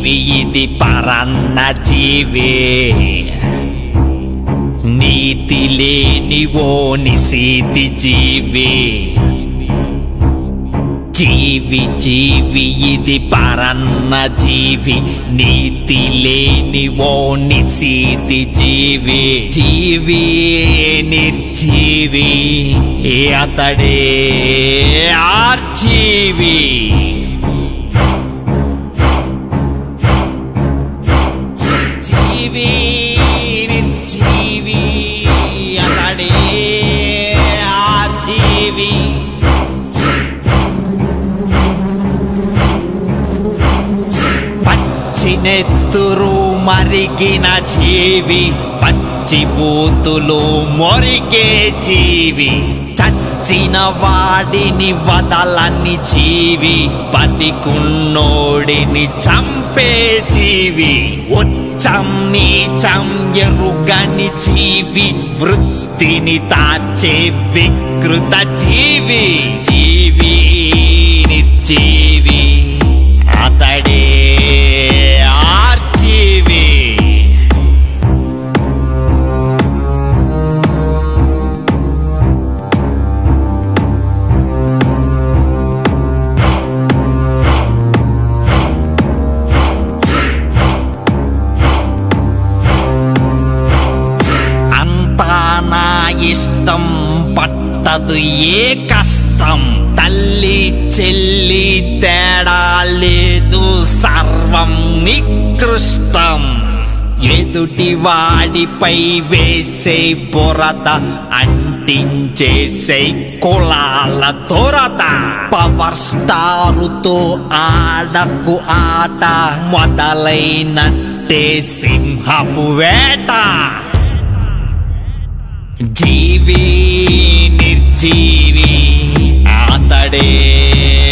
జీవి ఇది పరన్న జీవే నీతి లేని ఓ నిశీతి జీవి జీవి జీవి ఇది పరన్న జీవి నీతి లేని ఓ నిశీతి జీవి జీవి నిర్జీవి అతడే ఆర్జీవి జీవి నిర్జీవి అతడే ఆర్జీవి పచ్చినెత్తురు మరిగిన జీవి పచ్చి బూతులు మొరిగే జీవి చచ్చిన వాడిని వదలని జీవి బతికున్నోడిని చంపే జీవి ఉచ్చం నీచం ఎరుగని జీవి వృత్తిని తార్చే వికృత జీవి జీవి నిర్జీవి అతడే ఆర్జీవి అంతా నా ఇష్టం పట్టదు ఏ కష్టం తల్లి చెల్లి తేడా లేదు సర్వం నికృష్టం ఎదుటి వాడిపై వేసే బురద అంటించేసే కులాల తొరద పవర్ స్టారుతో ఆడకు ఆట మొదలైనట్టే సింహపు వేట జీవి నిర్జీవి అతడే